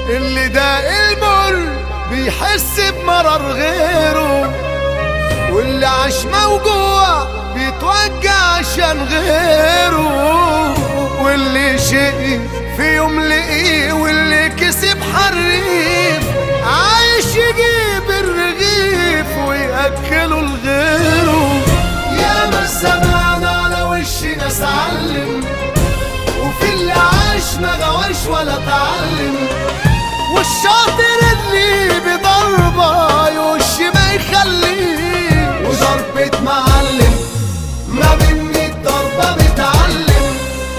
اللي ده المر بيحس بمرر غيره واللي عاش موجوع بيتوجع عشان غيره واللي شقي في يوم لقيه واللي كسب حريف عايش يجيب الرغيف ويأكله لغيره يا ما سمعنا على وش ناس علم وفي اللي عاش ما غواش ولا تعلم والشاطر اللي بضربة يوش ما يخليه وضربة معلم ما بين مية ضربة بتعلم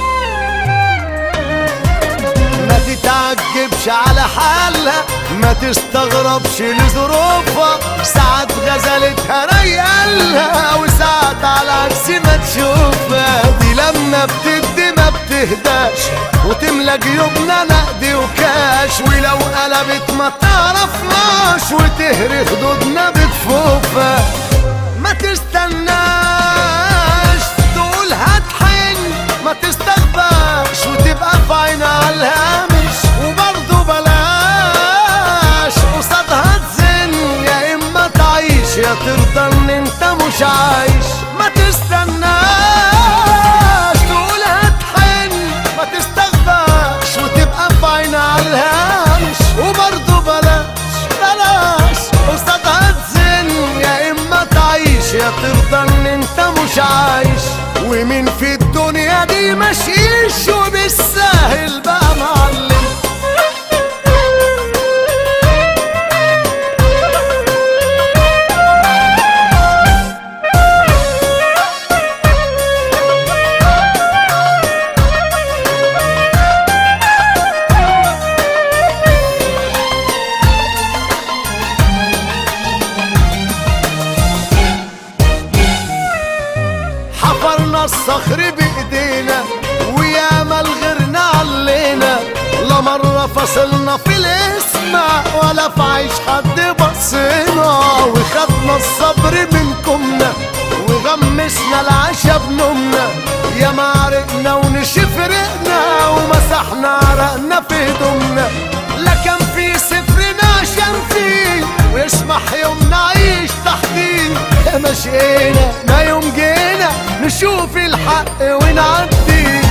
ما تتعجبش على حالها ما تستغربش لظروفها ساعات غزلتها ريالها وساعات على عكس ما تشوفها دي لما بتدي ما بتهداش وتملى جيوبنا نقد وكاش ولو قلبت ما تعرفناش وتهري خدودنا بكفوفها ما تستناش تقول هتحن ما تستغباش وتبقى في عين على الهامش وبرضه بلاش قصادها تزن يا اما تعيش يا ترضى ان انت مش عايش ما تستناش تقول هتحن ما تستغباش وتبقى في عين على الهامش وبرضه بلاش بلاش قصادها تزن يا اما تعيش يا ترضى ان انت مش عايش ومين في الدنيا دي ماشيش وبالساهل بقى معلم حفرنا الصخر بايدينا وياما الغيرنا علينا لا مرة فصلنا في الاسماء ولا في عيش حد بصينا وخدنا الصبر من كمنا وغمسنا العشا بنومنا يا ما عرقنا ونشف رقنا ومسحنا عرقنا في هدومنا لا كان في سفرنا عشان فيه ويسمح يوم نعيش تحتيه يا ما شقينا ما يوم جينا نشوف الحق ونعديه